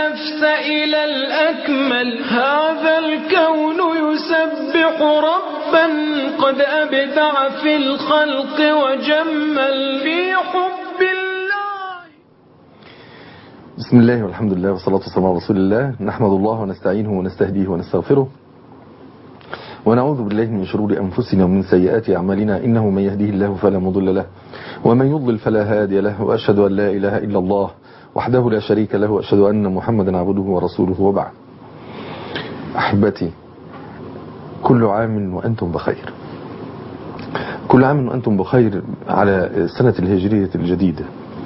النفس إلى الأكمل هذا الكون يسبح ربا قد أبدع في الخلق وجمل في حب الله بسم الله والحمد لله والصلاة والسلام على رسول الله نحمد الله ونستعينه ونستهديه ونستغفره ونعوذ بالله من شرور أنفسنا ومن سيئات أعمالنا إنه من يهديه الله فلا مضل له ومن يضلل فلا هادي له وأشهد أن لا إله إلا الله وحده لا شريك له وأشهد أن محمدا عبده ورسوله وبعد أحبتي كل عام وأنتم بخير كل عام وأنتم بخير على السنة الهجرية الجديدة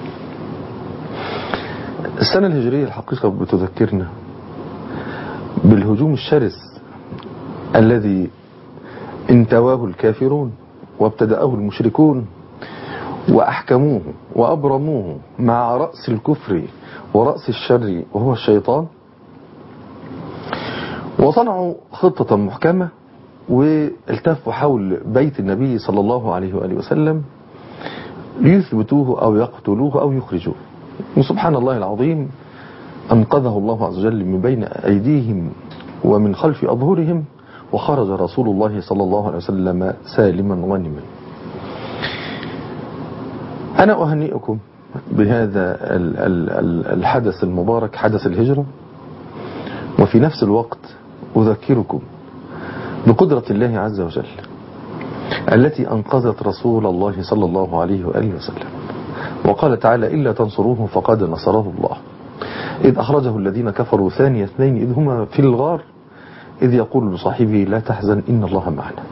السنة الهجرية الحقيقة بتذكرنا بالهجوم الشرس الذي انتواه الكافرون وابتدأه المشركون وأحكموه وأبرموه مع رأس الكفر ورأس الشر وهو الشيطان وصنعوا خطة محكمة والتفوا حول بيت النبي صلى الله عليه وآله وسلم ليثبتوه أو يقتلوه أو يخرجوه وسبحان الله العظيم أنقذه الله عز وجل من بين أيديهم ومن خلف أظهرهم وخرج رسول الله صلى الله عليه وسلم سالما غانما أنا أهنئكم بهذا الحدث المبارك حدث الهجرة وفي نفس الوقت أذكركم بقدرة الله عز وجل التي أنقذت رسول الله صلى الله عليه وآله وسلم وقال تعالى إلا تنصروه فقد نصره الله إذ أخرجه الذين كفروا ثاني اثنين إذ هما في الغار إذ يقول لصاحبه لا تحزن إن الله معنا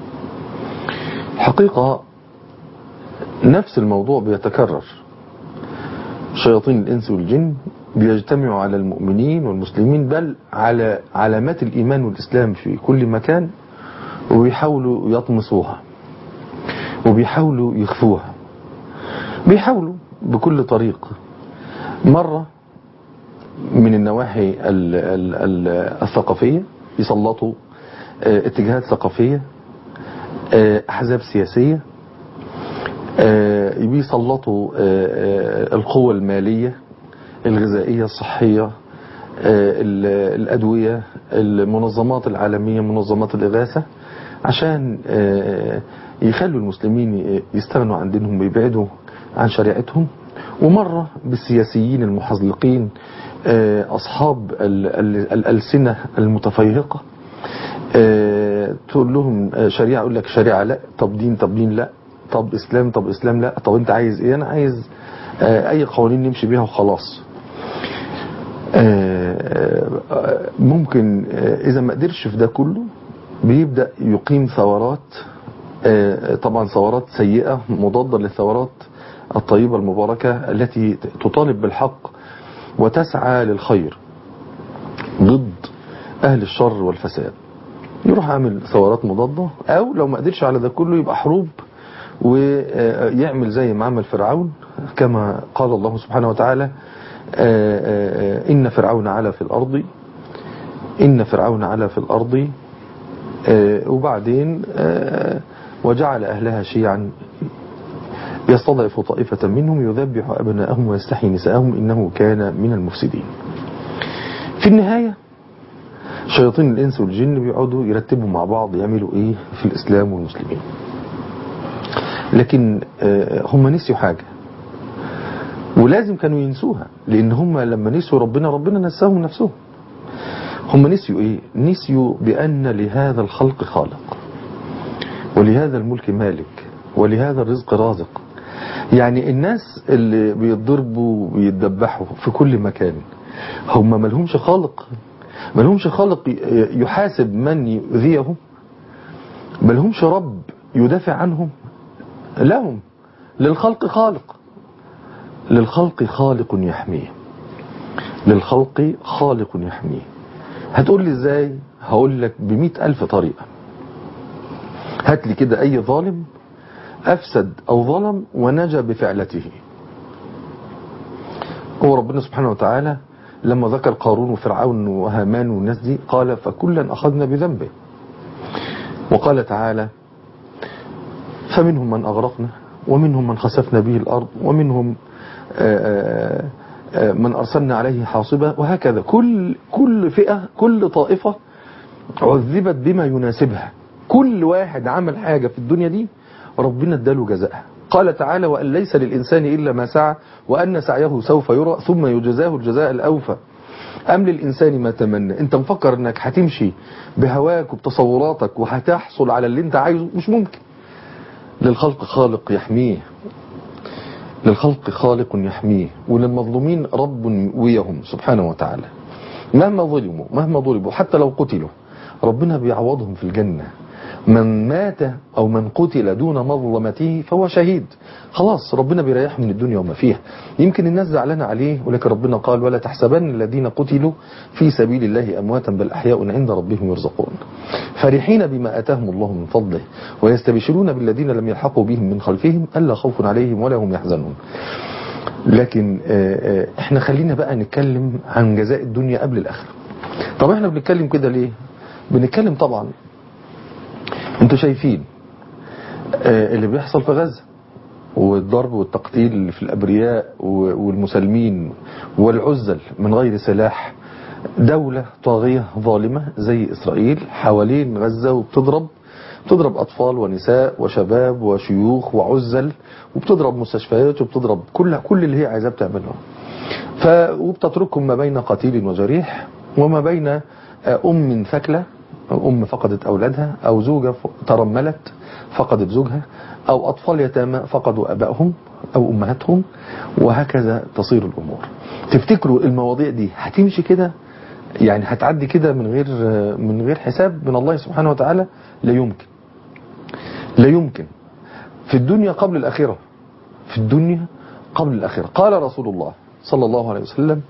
حقيقة نفس الموضوع بيتكرر شياطين الإنس والجن بيجتمعوا على المؤمنين والمسلمين بل على علامات الإيمان والإسلام في كل مكان وبيحاولوا يطمسوها وبيحاولوا يخفوها بيحاولوا بكل طريق مرة من النواحي الثقافية يسلطوا اتجاهات ثقافية أحزاب سياسية بيسلطوا القوة المالية الغذائية الصحية الأدوية المنظمات العالمية منظمات الإغاثة عشان يخلوا المسلمين يستغنوا عن دينهم ويبعدوا عن شريعتهم ومرة بالسياسيين المحزلقين أصحاب الألسنة المتفيهقة تقول لهم شريعة يقول لك شريعة لا طب دين طب دين لا طب إسلام طب إسلام لا طب أنت عايز إيه أنا عايز أي قوانين نمشي بيها وخلاص ممكن إذا ما قدرش في ده كله بيبدأ يقيم ثورات طبعا ثورات سيئة مضادة للثورات الطيبة المباركة التي تطالب بالحق وتسعى للخير ضد أهل الشر والفساد يروح عامل ثورات مضادة أو لو ما قدرش على ده كله يبقى حروب ويعمل زي ما عمل فرعون كما قال الله سبحانه وتعالى إن فرعون علا في الأرض إن فرعون علا في الأرض وبعدين وجعل أهلها شيعا يستضعف طائفة منهم يذبح أبناءهم ويستحيي نساءهم إنه كان من المفسدين في النهاية شياطين الإنس والجن بيقعدوا يرتبوا مع بعض يعملوا إيه في الإسلام والمسلمين لكن هم نسيوا حاجة ولازم كانوا ينسوها لأن هم لما نسوا ربنا ربنا نساهم نفسهم هم نسيوا إيه نسيوا بأن لهذا الخلق خالق ولهذا الملك مالك ولهذا الرزق رازق يعني الناس اللي بيتضربوا وبيتدبحوا في كل مكان هم ملهمش خالق ملهمش خالق يحاسب من يؤذيهم ملهمش رب يدافع عنهم لهم للخلق خالق للخلق خالق يحميه للخلق خالق يحميه هتقول لي ازاي هقول لك بمئة ألف طريقة هات لي كده أي ظالم أفسد أو ظلم ونجا بفعلته هو ربنا سبحانه وتعالى لما ذكر قارون وفرعون وهامان والناس دي قال فكلا أخذنا بذنبه وقال تعالى فمنهم من أغرقنا ومنهم من خسفنا به الأرض ومنهم من أرسلنا عليه حاصبة وهكذا كل كل فئة كل طائفة عذبت بما يناسبها كل واحد عمل حاجة في الدنيا دي ربنا اداله جزاءها قال تعالى وأن ليس للإنسان إلا ما سعى وأن سعيه سوف يرى ثم يجزاه الجزاء الأوفى أم للإنسان ما تمنى أنت مفكر أنك هتمشي بهواك وبتصوراتك وهتحصل على اللي أنت عايزه مش ممكن للخلق خالق يحميه للخلق خالق يحميه وللمظلومين رب يؤويهم سبحانه وتعالى مهما ظلموا مهما ضربوا حتى لو قتلوا ربنا بيعوضهم في الجنة من مات أو من قتل دون مظلمته فهو شهيد خلاص ربنا بيريحه من الدنيا وما فيها يمكن الناس زعلانة عليه ولكن ربنا قال ولا تحسبن الذين قتلوا في سبيل الله أمواتا بل أحياء عند ربهم يرزقون فرحين بما أتاهم الله من فضله ويستبشرون بالذين لم يلحقوا بهم من خلفهم ألا خوف عليهم ولا هم يحزنون لكن احنا خلينا بقى نتكلم عن جزاء الدنيا قبل الآخرة طب احنا بنتكلم كده ليه بنتكلم طبعا انتوا شايفين اللي بيحصل في غزة والضرب والتقتيل في الأبرياء والمسلمين والعزل من غير سلاح دولة طاغية ظالمة زي إسرائيل حوالين غزة وبتضرب بتضرب أطفال ونساء وشباب وشيوخ وعزل وبتضرب مستشفيات وبتضرب كل كل اللي هي عايزاه بتعمله ف وبتتركهم ما بين قتيل وجريح وما بين أم ثكلة أم فقدت أولادها أو زوجة ترملت فقدت زوجها أو أطفال يتامى فقدوا أبائهم أو أمهاتهم وهكذا تصير الأمور تفتكروا المواضيع دي هتمشي كده يعني هتعدي كده من غير من غير حساب من الله سبحانه وتعالى لا يمكن لا يمكن في الدنيا قبل الآخرة في الدنيا قبل الآخرة قال رسول الله صلى الله عليه وسلم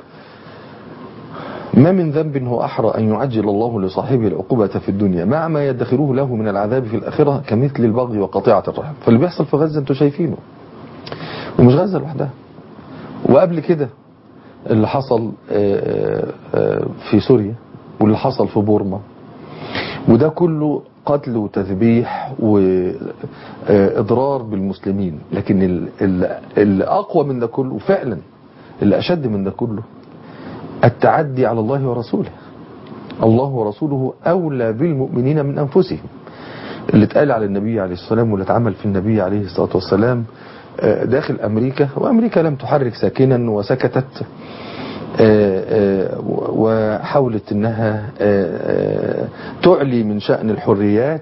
ما من ذنب هو أحرى أن يعجل الله لصاحبه العقوبة في الدنيا مع ما يدخره له من العذاب في الآخرة كمثل البغي وقطيعة الرحم فاللي بيحصل في غزة انتوا شايفينه ومش غزة لوحدها وقبل كده اللي حصل في سوريا واللي حصل في بورما وده كله قتل وتذبيح وإضرار بالمسلمين لكن اللي أقوى من ده كله فعلا اللي أشد من ده كله التعدي على الله ورسوله الله ورسوله أولى بالمؤمنين من أنفسهم اللي اتقال على النبي عليه الصلاة والسلام واللي اتعمل في النبي عليه الصلاة والسلام داخل أمريكا وأمريكا لم تحرك ساكنا وسكتت وحاولت أنها تعلي من شأن الحريات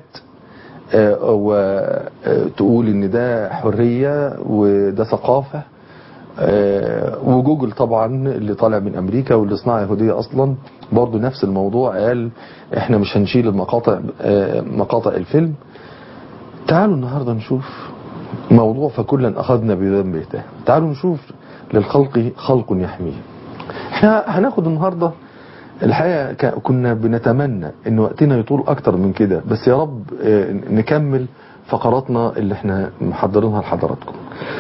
وتقول ان ده حرية وده ثقافة وجوجل طبعا اللي طالع من امريكا واللي صناعة يهودية اصلا برضو نفس الموضوع قال احنا مش هنشيل المقاطع مقاطع الفيلم تعالوا النهاردة نشوف موضوع فكلا اخذنا بذنبه ده تعالوا نشوف للخلق خلق يحميه احنا هناخد النهاردة الحقيقة كنا بنتمنى ان وقتنا يطول اكتر من كده بس يا رب نكمل فقراتنا اللي احنا محضرينها لحضراتكم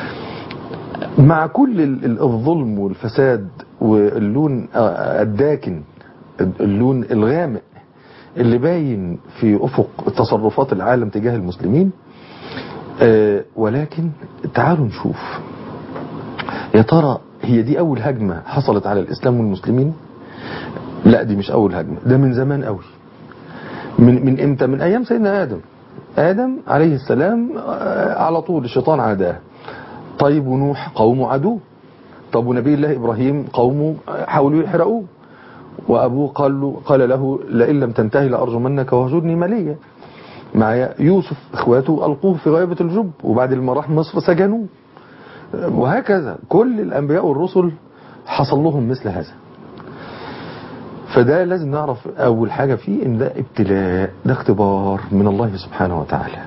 مع كل الظلم والفساد واللون الداكن اللون الغامق اللي باين في افق تصرفات العالم تجاه المسلمين ولكن تعالوا نشوف يا ترى هي دي اول هجمة حصلت على الاسلام والمسلمين لا دي مش اول هجمة ده من زمان قوي من من امتى من ايام سيدنا ادم ادم عليه السلام على طول الشيطان عاداه طيب ونوح قومه عدو طب ونبي الله ابراهيم قومه حاولوا يحرقوه وابوه قال له قال له لئن لم تنتهي لارجمنك وهجرني مليا مع يوسف اخواته القوه في غيبه الجب وبعد ما راح مصر سجنوه وهكذا كل الانبياء والرسل حصل لهم مثل هذا فده لازم نعرف اول حاجة فيه ان ده ابتلاء ده اختبار من الله سبحانه وتعالى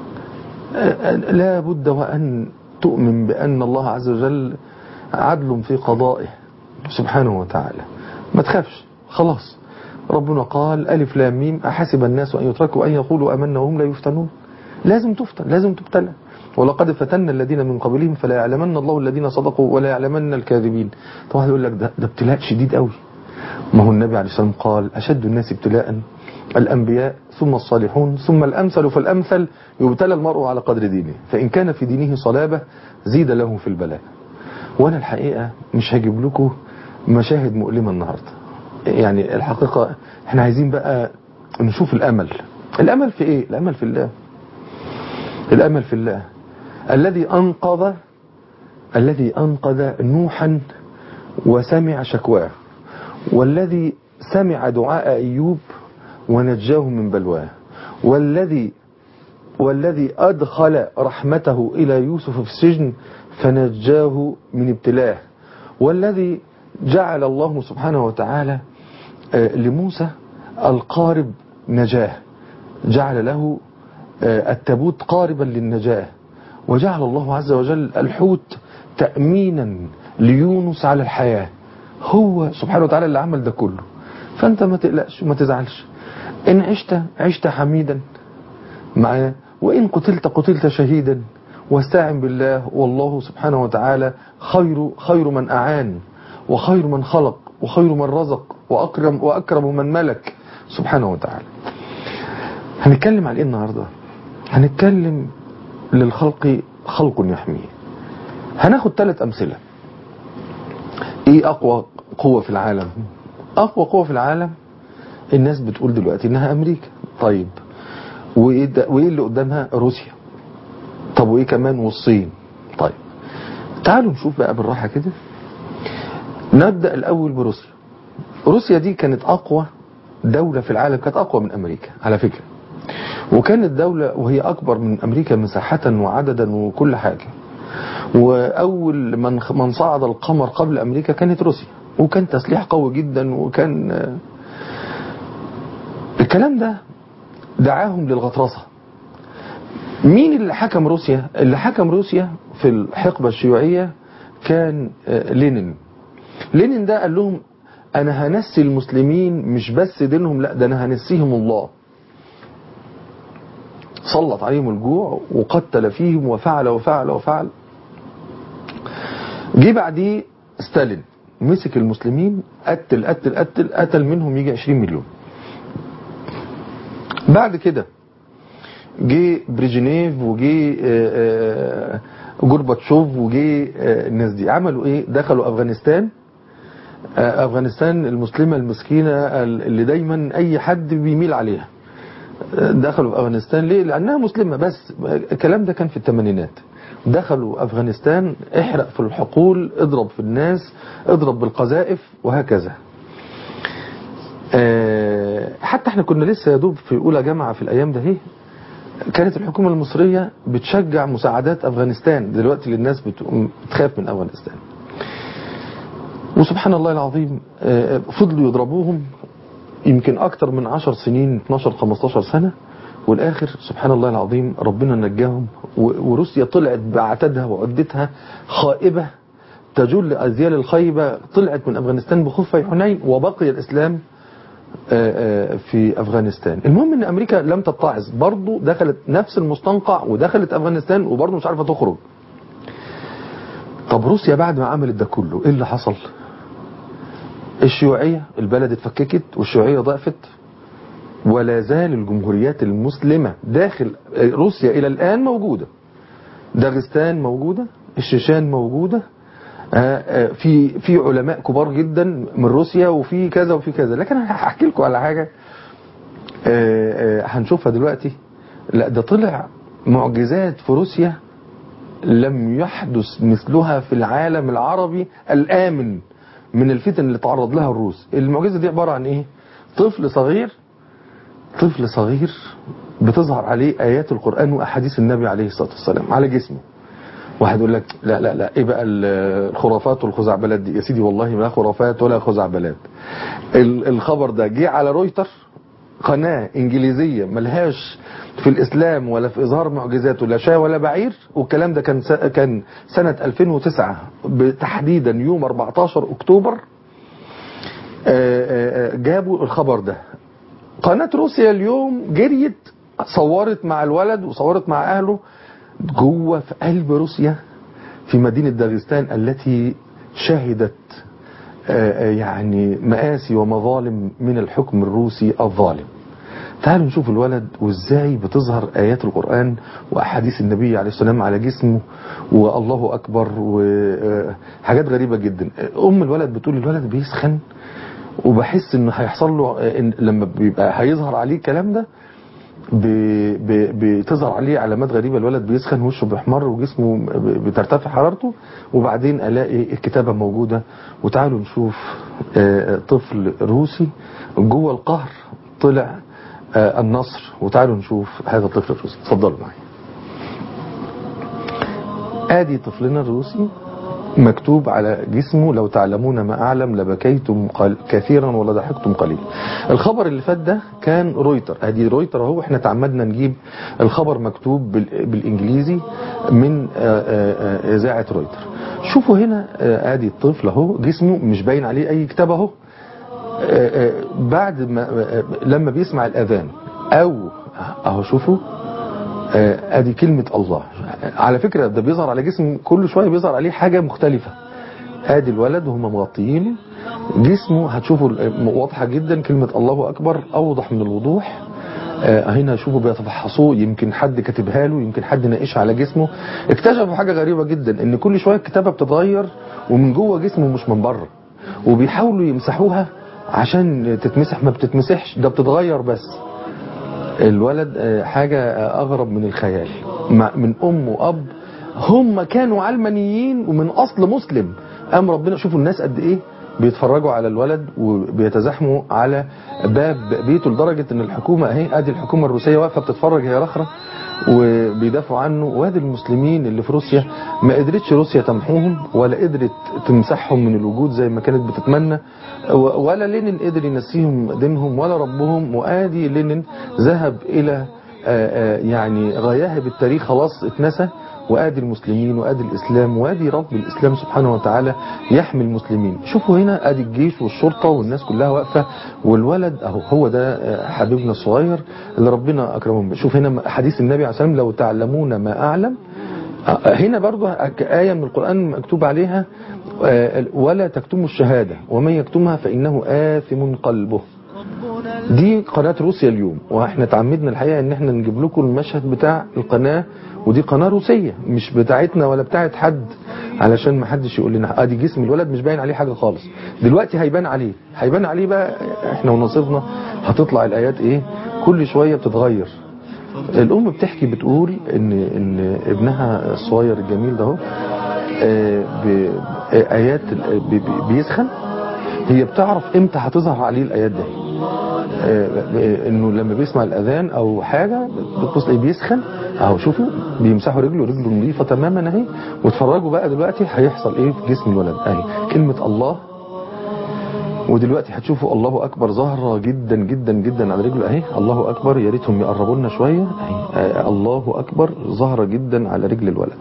لا بد وان تؤمن بان الله عز وجل عدل في قضائه سبحانه وتعالى ما تخافش خلاص ربنا قال ألف لام ميم أحسب الناس أن يتركوا أن يقولوا أمنا وهم لا يفتنون لازم تفتن لازم تبتلى ولقد فتنا الذين من قبلهم فلا يعلمن الله الذين صدقوا ولا يعلمن الكاذبين طبعا يقول لك ده, ده ابتلاء شديد قوي ما هو النبي عليه الصلاة والسلام قال أشد الناس ابتلاء الأنبياء ثم الصالحون ثم الأمثل فالأمثل يبتلى المرء على قدر دينه فإن كان في دينه صلابة زيد له في البلاء وأنا الحقيقة مش هجيب لكم مشاهد مؤلمة النهاردة يعني الحقيقة احنا عايزين بقى نشوف الأمل الأمل في ايه الأمل في الله الأمل في الله الذي أنقذ الذي أنقذ نوحا وسمع شكواه والذي سمع دعاء أيوب ونجاه من بلواه والذي والذي أدخل رحمته إلى يوسف في السجن فنجاه من ابتلاه والذي جعل الله سبحانه وتعالى لموسى القارب نجاه جعل له التابوت قاربا للنجاة وجعل الله عز وجل الحوت تأمينا ليونس على الحياة هو سبحانه وتعالى اللي عمل ده كله فأنت ما تقلقش وما تزعلش إن عشت عشت حميدا معاه وإن قتلت قتلت شهيدا واستعن بالله والله سبحانه وتعالى خير خير من أعان وخير من خلق وخير من رزق وأكرم وأكرم من ملك سبحانه وتعالى هنتكلم عن ايه النهاردة هنتكلم للخلق خلق يحميه هناخد ثلاث أمثلة ايه أقوى قوة في العالم أقوى قوة في العالم الناس بتقول دلوقتي إنها أمريكا طيب وإيه, ده وإيه اللي قدامها روسيا طب وإيه كمان والصين طيب تعالوا نشوف بقى بالراحة كده نبدأ الأول بروسيا روسيا دي كانت أقوى دولة في العالم كانت أقوى من أمريكا على فكرة وكانت دولة وهي أكبر من أمريكا مساحة وعددا وكل حاجة وأول من من صعد القمر قبل أمريكا كانت روسيا وكان تسليح قوي جدا وكان الكلام ده دعاهم للغطرسة مين اللي حكم روسيا اللي حكم روسيا في الحقبة الشيوعية كان لينين لينين ده قال لهم انا هنسي المسلمين مش بس دينهم لا ده انا هنسيهم الله سلط عليهم الجوع وقتل فيهم وفعل وفعل وفعل جه بعديه ستالين مسك المسلمين قتل قتل قتل قتل منهم يجي 20 مليون بعد كده جه بريجينيف وجه جورباتشوف وجه الناس دي عملوا ايه دخلوا افغانستان افغانستان المسلمة المسكينة اللي دايما اي حد بيميل عليها دخلوا في افغانستان ليه لانها مسلمة بس الكلام ده كان في الثمانينات دخلوا افغانستان احرق في الحقول اضرب في الناس اضرب بالقذائف وهكذا حتى احنا كنا لسه يا دوب في اولى جامعة في الايام ده هي كانت الحكومة المصرية بتشجع مساعدات افغانستان دلوقتي للناس بتخاف من افغانستان وسبحان الله العظيم فضلوا يضربوهم يمكن أكتر من 10 سنين 12-15 سنة والآخر سبحان الله العظيم ربنا نجاهم وروسيا طلعت بعتدها وعدتها خائبة تجول أزيال الخيبة طلعت من أفغانستان بخفي حنين وبقي الإسلام في أفغانستان المهم أن أمريكا لم تتعظ برضو دخلت نفس المستنقع ودخلت أفغانستان وبرضو مش عارفة تخرج طب روسيا بعد ما عملت ده كله ايه اللي حصل الشيوعية البلد اتفككت والشيوعية ضعفت ولا زال الجمهوريات المسلمة داخل روسيا إلى الآن موجودة داغستان موجودة الشيشان موجودة في في علماء كبار جدا من روسيا وفي كذا وفي كذا لكن انا هحكي لكم على حاجة هنشوفها دلوقتي لا ده طلع معجزات في روسيا لم يحدث مثلها في العالم العربي الآمن من الفتن اللي تعرض لها الروس المعجزة دي عبارة عن ايه طفل صغير طفل صغير بتظهر عليه آيات القرآن وأحاديث النبي عليه الصلاة والسلام على جسمه واحد يقول لك لا لا لا ايه بقى الخرافات والخزعبلات دي يا سيدي والله ما خرافات ولا خزعبلات الخبر ده جه على رويتر قناة انجليزية ملهاش في الاسلام ولا في اظهار معجزاته لا شاي ولا بعير والكلام ده كان كان سنة 2009 تحديدا يوم 14 اكتوبر جابوا الخبر ده قناة روسيا اليوم جريت صورت مع الولد وصورت مع اهله جوه في قلب روسيا في مدينة داغستان التي شهدت يعني مآسي ومظالم من الحكم الروسي الظالم تعالوا نشوف الولد وازاي بتظهر آيات القرآن وأحاديث النبي عليه السلام على جسمه والله أكبر وحاجات غريبة جدا أم الولد بتقول الولد بيسخن وبحس انه هيحصل له إن لما بيبقى هيظهر عليه الكلام ده ب- ب- بتظهر عليه علامات غريبة الولد بيسخن وشه بيحمر وجسمه ب- بترتفع حرارته وبعدين الاقي الكتابة موجودة وتعالوا نشوف آه، طفل روسي جوه القهر طلع آه، النصر وتعالوا نشوف هذا الطفل الروسي اتفضلوا معي ادي طفلنا الروسي مكتوب على جسمه لو تعلمون ما أعلم لبكيتم قل كثيرا ولضحكتم قليلا الخبر اللي فات ده كان رويتر ادي رويتر اهو احنا تعمدنا نجيب الخبر مكتوب بال- بالانجليزي من آه، آه، آه، اذاعه رويتر شوفوا هنا آه، ادي الطفل اهو جسمه مش باين عليه اي كتاب اهو آه، آه، بعد ما آه، لما بيسمع الاذان او اهو شوفوا آه، ادي كلمة الله على فكرة ده بيظهر على جسم كل شوية بيظهر عليه حاجة مختلفة ادي الولد وهم مغطيينه جسمه هتشوفوا ال- واضحة جدا كلمة الله اكبر اوضح من الوضوح آه، هنا شوفوا بيتفحصوه يمكن حد كاتبها له يمكن حد ناقشها على جسمه اكتشفوا حاجة غريبة جدا ان كل شوية الكتابة بتتغير ومن جوه جسمه مش من بره وبيحاولوا يمسحوها عشان تتمسح ما بتتمسحش ده بتتغير بس الولد آه، حاجة آه، أغرب من الخيال مع- من أم وأب هم كانوا علمانيين ومن أصل مسلم قام ربنا شوفوا الناس قد إيه بيتفرجوا على الولد وبيتزاحموا على باب بيته لدرجة ان الحكومة اهي ادي الحكومة الروسية واقفة بتتفرج هي رخرة وبيدافعوا عنه وادي المسلمين اللي في روسيا ما قدرتش روسيا تمحوهم ولا قدرت تمسحهم من الوجود زي ما كانت بتتمنى و- ولا لينين قدر ينسيهم دينهم ولا ربهم وادي لينين ذهب الى آه، آه، يعني غياهب التاريخ خلاص اتنسى وادي المسلمين وادي الاسلام وادي رب الاسلام سبحانه وتعالى يحمي المسلمين شوفوا هنا ادي الجيش والشرطه والناس كلها واقفه والولد اهو هو ده آه، حبيبنا الصغير اللي ربنا اكرمه بيه. شوف هنا حديث النبي عليه الصلاه والسلام لو تعلمون ما اعلم آه، هنا برضو آية من القرآن مكتوب عليها آه، ولا تكتموا الشهادة ومن يكتمها فإنه آثم قلبه دي قناة روسيا اليوم واحنا تعمدنا الحقيقة ان احنا نجيب لكم المشهد بتاع القناة ودي قناة روسية مش بتاعتنا ولا بتاعت حد علشان ما حدش يقول لنا ادي جسم الولد مش باين عليه حاجة خالص دلوقتي هيبان عليه هيبان عليه بقى احنا ونصيبنا هتطلع الايات ايه كل شوية بتتغير الام بتحكي بتقول ان ان ابنها الصغير الجميل ده اهو آه، ب- آه، ايات ال- بي- بي- بيسخن هي بتعرف امتى هتظهر عليه الايات دي آه، آه، انه لما بيسمع الاذان او حاجه بتبص تلاقيه بيسخن اهو شوفوا بيمسحوا رجله رجله نظيفه تماما اهي واتفرجوا بقى دلوقتي هيحصل ايه في جسم الولد اهي كلمه الله ودلوقتي هتشوفوا الله اكبر ظاهره جدا جدا جدا على رجله اهي الله اكبر يا ريتهم يقربوا لنا شويه اهي آه، الله اكبر ظاهره جدا على رجل الولد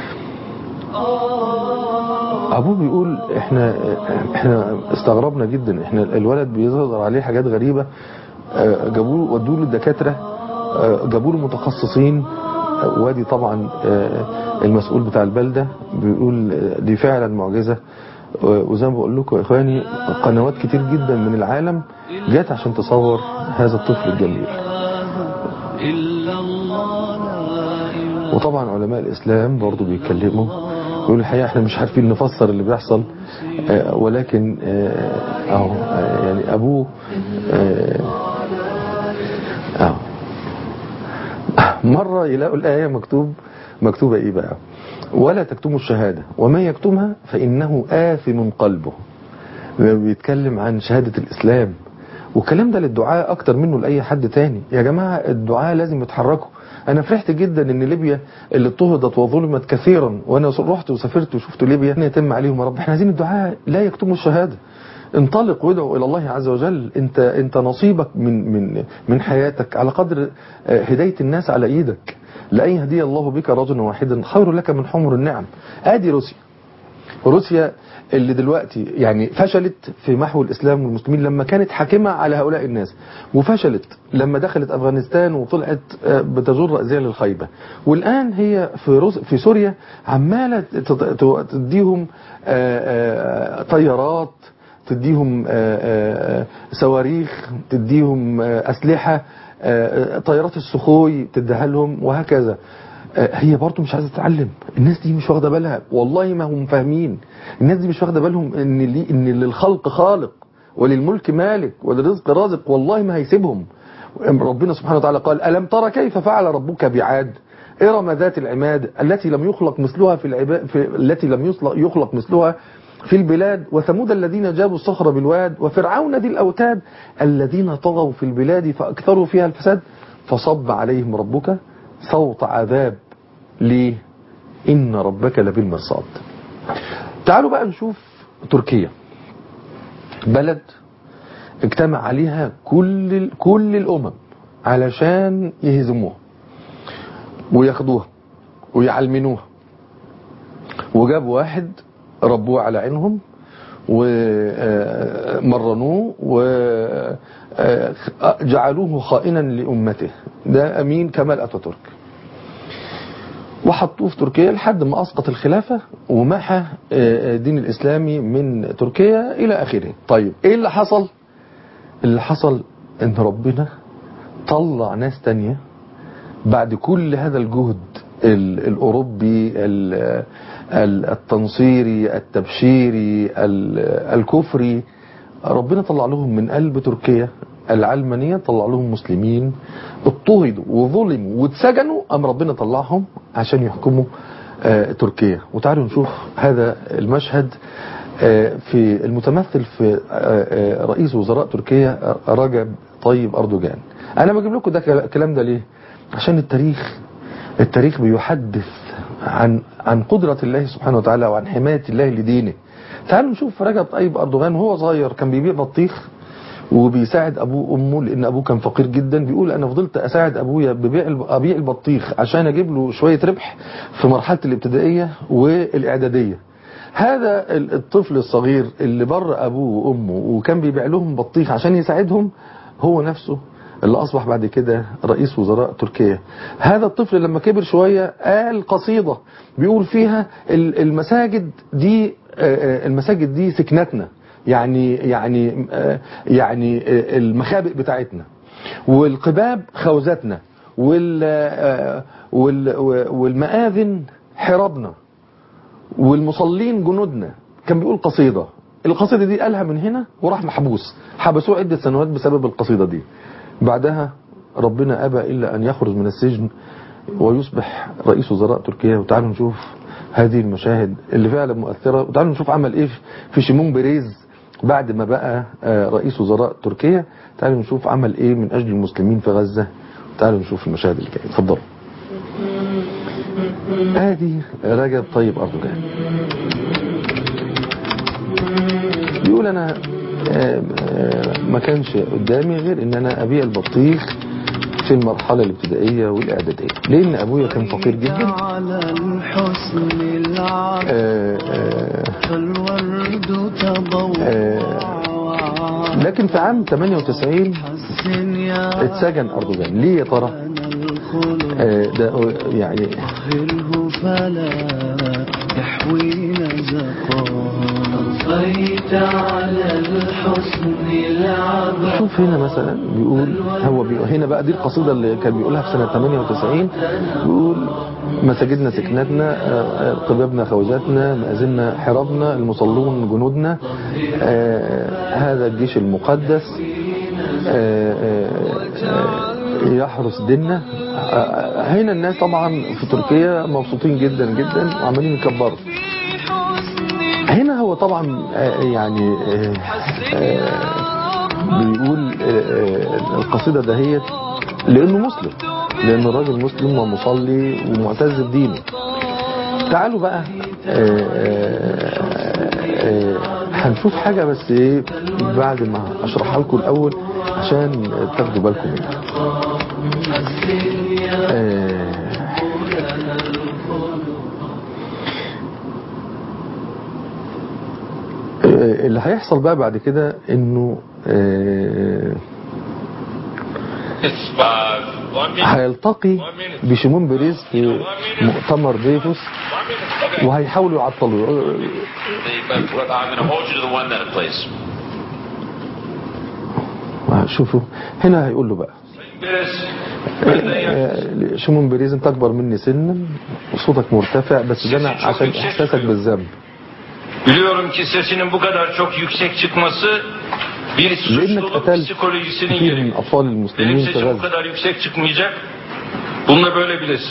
ابوه بيقول احنا احنا استغربنا جدا احنا الولد بيظهر عليه حاجات غريبه آه، جابوه ودوه للدكاتره آه، جابوا له متخصصين آه، وادي طبعا آه، المسؤول بتاع البلده بيقول آه، دي فعلا معجزه آه، وزي ما بقول لكم يا اخواني قنوات كتير جدا من العالم جت عشان تصور هذا الطفل الجميل إلا الله لا إله وطبعا علماء الإسلام برضو بيتكلموا يقول الحقيقة احنا مش عارفين نفسر اللي بيحصل آه، ولكن آه، اهو آه، يعني أبوه آه، اهو مرة يلاقوا الآية مكتوب مكتوبة إيه بقى ولا تكتموا الشهادة ومن يكتمها فإنه آثم قلبه بيتكلم عن شهادة الإسلام والكلام ده للدعاء أكتر منه لأي حد تاني يا جماعة الدعاء لازم يتحركوا أنا فرحت جدا إن ليبيا اللي اضطهدت وظلمت كثيرا وأنا رحت وسافرت وشفت ليبيا أن يتم عليهم يا رب احنا عايزين الدعاء لا يكتموا الشهادة انطلق وادعو الى الله عز وجل انت انت نصيبك من من من حياتك على قدر آه، هدايه الناس على ايدك لان يهدي الله بك رجلا واحدا خير لك من حمر النعم ادي روسيا روسيا اللي دلوقتي يعني فشلت في محو الإسلام والمسلمين لما كانت حاكمة على هؤلاء الناس وفشلت لما دخلت أفغانستان وطلعت آه، بتجر أزيال الخيبة والآن هي في, روس في سوريا عمالة تت- ت- تديهم آه، آه، طيارات تديهم آه، آه، صواريخ تديهم آه، أسلحة آه، طيارات السخوي تديها لهم وهكذا آه، هي برضو مش عايزه تتعلم الناس دي مش واخده بالها والله ما هم فاهمين الناس دي مش واخده بالهم ان لي ان للخلق خالق وللملك مالك وللرزق رازق والله ما هيسيبهم ربنا سبحانه وتعالى قال ألم ترى كيف فعل ربك بعاد إرم ذات العماد التي لم يخلق مثلها في العباد في التي لم يخلق, يخلق مثلها في البلاد وثمود الذين جابوا الصخر بالواد وفرعون ذي الأوتاد الذين طغوا في البلاد فأكثروا فيها الفساد فصب عليهم ربك صوت عذاب ليه إن ربك لبالمرصاد تعالوا بقى نشوف تركيا بلد اجتمع عليها كل كل الأمم علشان يهزموها وياخدوها ويعلمنوها وجابوا واحد ربوه على عينهم ومرنوه وجعلوه خائنا لأمته ده أمين كمال أتاتورك وحطوه في تركيا لحد ما أسقط الخلافة ومحى الدين الإسلامي من تركيا إلى آخره طيب إيه اللي حصل اللي حصل إن ربنا طلع ناس تانية بعد كل هذا الجهد ال- الأوروبي ال- ال- التنصيري التبشيري ال- الكفري ربنا طلع لهم من قلب تركيا العلمانية طلع لهم مسلمين اضطهدوا وظلموا واتسجنوا أم ربنا طلعهم عشان يحكموا آه، تركيا وتعالوا نشوف هذا المشهد آه، في المتمثل في آه، آه، رئيس وزراء تركيا رجب طيب أردوغان أنا بجيب لكم ده الكلام ده ليه عشان التاريخ التاريخ بيحدث عن عن قدرة الله سبحانه وتعالى وعن حماية الله لدينه تعالوا نشوف رجب طيب أردوغان وهو صغير كان بيبيع بطيخ وبيساعد ابوه وامه لان ابوه كان فقير جدا بيقول انا فضلت اساعد ابويا ببيع الب- ابيع البطيخ عشان اجيب له شويه ربح في مرحله الابتدائيه والاعداديه هذا ال- الطفل الصغير اللي بر ابوه وامه وكان بيبيع لهم بطيخ عشان يساعدهم هو نفسه اللي اصبح بعد كده رئيس وزراء تركيا هذا الطفل لما كبر شويه قال قصيده بيقول فيها ال- المساجد دي آه، آه، المساجد دي سكنتنا يعني يعني آه، يعني آه، المخابئ بتاعتنا والقباب خوذتنا وال آه، وال- والمآذن حرابنا والمصلين جنودنا كان بيقول قصيدة القصيدة دي قالها من هنا وراح محبوس حبسوه عدة سنوات بسبب القصيدة دي بعدها ربنا أبى إلا أن يخرج من السجن ويصبح رئيس وزراء تركيا وتعالوا نشوف هذه المشاهد اللي فعلا مؤثرة وتعالوا نشوف عمل إيه في شيمون بيريز بعد ما بقى آه، رئيس وزراء تركيا تعالوا نشوف عمل إيه من أجل المسلمين في غزة تعالوا نشوف المشاهد اللي جايه اتفضلوا ادي رجب طيب اردوغان بيقول انا آه، آه، ما كانش قدامي غير ان انا ابيع البطيخ في المرحلة الابتدائية والاعدادية لان ابويا كان فقير جدا على الحسن العطر آه، آه، فالورد تضوع آه، وعاد لكن في عام 98 حسن يا اتسجن اردوغان ليه يا ترى أنا الخلق آه، ده يعني طهره فلا يحوي نزقا طفيت على الحسن العبا شوف هنا مثلا بيقول هو بيقول هنا بقى دي القصيدة اللي كان بيقولها في سنة 98 بيقول مساجدنا سكنتنا آه، آه، قبابنا خوذاتنا مآذننا حرابنا المصلون جنودنا آه، هذا الجيش المقدس آه، آه، آه، يحرس ديننا آه، هنا الناس طبعا في تركيا مبسوطين جدا جدا وعمالين يكبروا هنا هو طبعا آه، يعني آه، آه، بيقول آه، آه، القصيدة دهيت لأنه مسلم لأنه الراجل مسلم ومصلي ومعتز بدينه تعالوا بقى آه، آه، آه، هنشوف حاجة بس ايه بعد ما اشرحها لكم الأول عشان تاخدوا بالكم منها آه، آه، اللي هيحصل بقى بعد كده انه آه، It's uh, one minute. هيلتقي بشيمون بيريز في مؤتمر ديفوس One minute. Okay. وهيحاولوا يعطلوا The- but- but I'm going to hold you to the one minute, please. شوفوا هنا هيقول له بقى Beres. Ben de yaklaşık- آه، شمون بريز انت اكبر مني سنا وصوتك مرتفع بس ده انا Sesi çok عشان yüksek احساسك çıkıyor. بالذنب Biliyorum ki sesinin bu kadar çok yüksek çıkması bir لانك suçluluk قتلت psikolojisinin كثير من gereği. اطفال Benim المسلمين في sesim bu غزه kadar yüksek çıkmayacak. Bunu da böyle bilesin.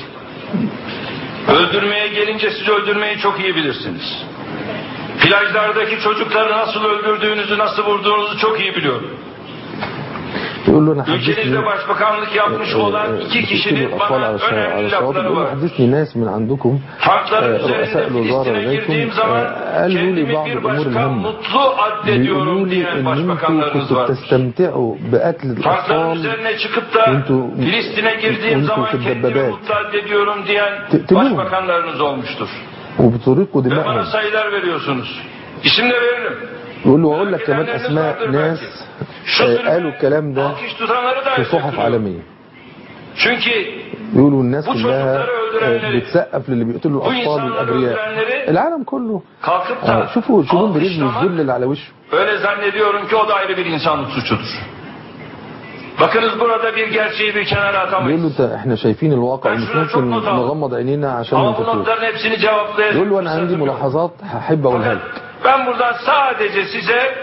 Öldürmeye gelince siz öldürmeyi çok iyi bilirsiniz. Plajlardaki çocukları nasıl öldürdüğünüzü, nasıl vurduğunuzu çok iyi biliyorum. يقول له انا حدثني Ülkenizde başbakanlık yapmış olan iki بتقتلوا kişinin الاطفال bana على الشا- على önemli الشواطئ lafları يقول له var. حدثني ناس من عندكم Tankların آه، رؤساء üzerinde الوزاره Filistin'e لديكم girdiğim zaman آه، قالوا لي kendimi بعض bir الامور başkan الهامه mutlu بيقولوا addediyorum لي diyen ان انتم başbakanlarınız كنتوا var. بتستمتعوا بقتل Tankların الاطفال üzerine çıkıp da وانتوا- Filistin'e girdiğim وانتوا zaman في kendimi الدبابات. mutlu addediyorum diyen تقتلوهم. başbakanlarınız olmuştur. وبتريقوا Ve bana دمائهم sayılar veriyorsunuz. İsim de veririm. يقول له واقول لك كمان Bilenleriniz اسماء vardır ناس belki. Şu آه، sürüden قالوا الكلام ده alkış tutanları da في صحف öldürtülüyor. عالميه Çünkü يقولوا الناس Bu كلها çocukları آه، öldürenleri, بتسقف للي بيقتلوا bu الاطفال insanları والابرياء öldürenleri العالم كله kalkıp آه، da شوفوا شوفوا بريز alkışlamak والذل اللي على وشه öyle zannediyorum ki o da ayrı bir insanlık suçudur. Bakınız burada bir gerçeği bir kenara بيقول له atamayız. انت احنا شايفين الواقع Ben ومش şuna çok ممكن not aldım. نغمض عينينا عشان Ama ما bu نفوت notların hepsini cevaplayacak. يقول له انا عندي fırsatım yok. ملاحظات هحب اقولها Fakat لك ben buradan sadece size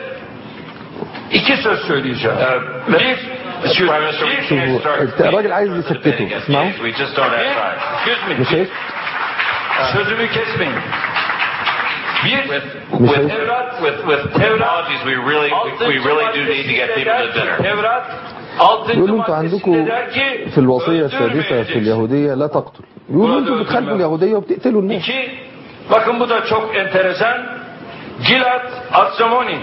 iki söz söyleyeceğim. Uh, bir, Mr. Prime Minister, we شوفوا can't start الت- الراجل عايز the debate يسكته against اسمعوا gays. We just don't have bir, time. excuse me, مش هيك sözümü kesmeyin. Bir, With, مش with, هيك Tevrat, with, with technologies, we really, we, we really do need to get people to dinner. Tevrat, altıncı يقول له انتوا عندكم maddesinde der ki في الوصية السادسة في öldürmeyeceksin. اليهودية لا تقتل يقولوا انتوا بتخالفوا اليهودية وبتقتلوا الناس İki, bakın bu da çok enteresan. Gilad Atsamoni.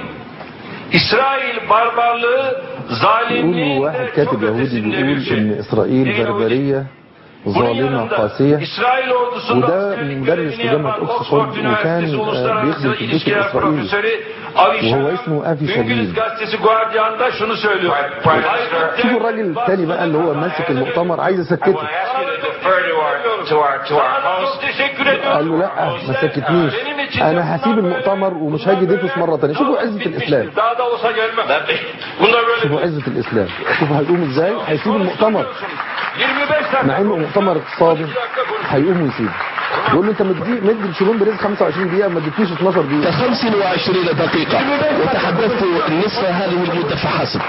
İsrail barbarlığı يقول zalimliğin واحد de كاتب çok يهودي ötesinde bir بيقول şey. ان اسرائيل Değil mi? بربرية Bunun ظالمة yanında قاسية İsrail ordusunda وده askerlik مدرس görevini في جامعة yapan أوكسفورد Oxford Üniversitesi وكان، آه، Uluslararası بيخدم في الجيش İlişkiler الإسرائيلي. Profesörü Avi وهو Shalom, اسمه أفي İngiliz شاليم. gazetesi Guardian'da şunu söylüyor. Prime Minister, شوفوا الراجل التاني بقى اللي هو ماسك المؤتمر عايز I want to يسكته ask you to defer to our, to our, to our Sana da host. çok teşekkür ediyorum. قال له لا ما سكتنيش انا هسيب المؤتمر ومش هاجي ديفوس مرة تانية شوفوا عزة الاسلام Daha da olsa gelmem. Let me, Bunda böyle شوفوا عزة الاسلام شوفوا هيقوم ازاي هيسيب المؤتمر 25 dakika. مع انه مؤتمر اقتصادي هيقوم ويسيب يقول له انت مدي مدي لشيلون بريز 25 دقيقة ما اديتنيش 12 دقيقة 25 دقيقة وتحدثت نصف هذه المدة فحسب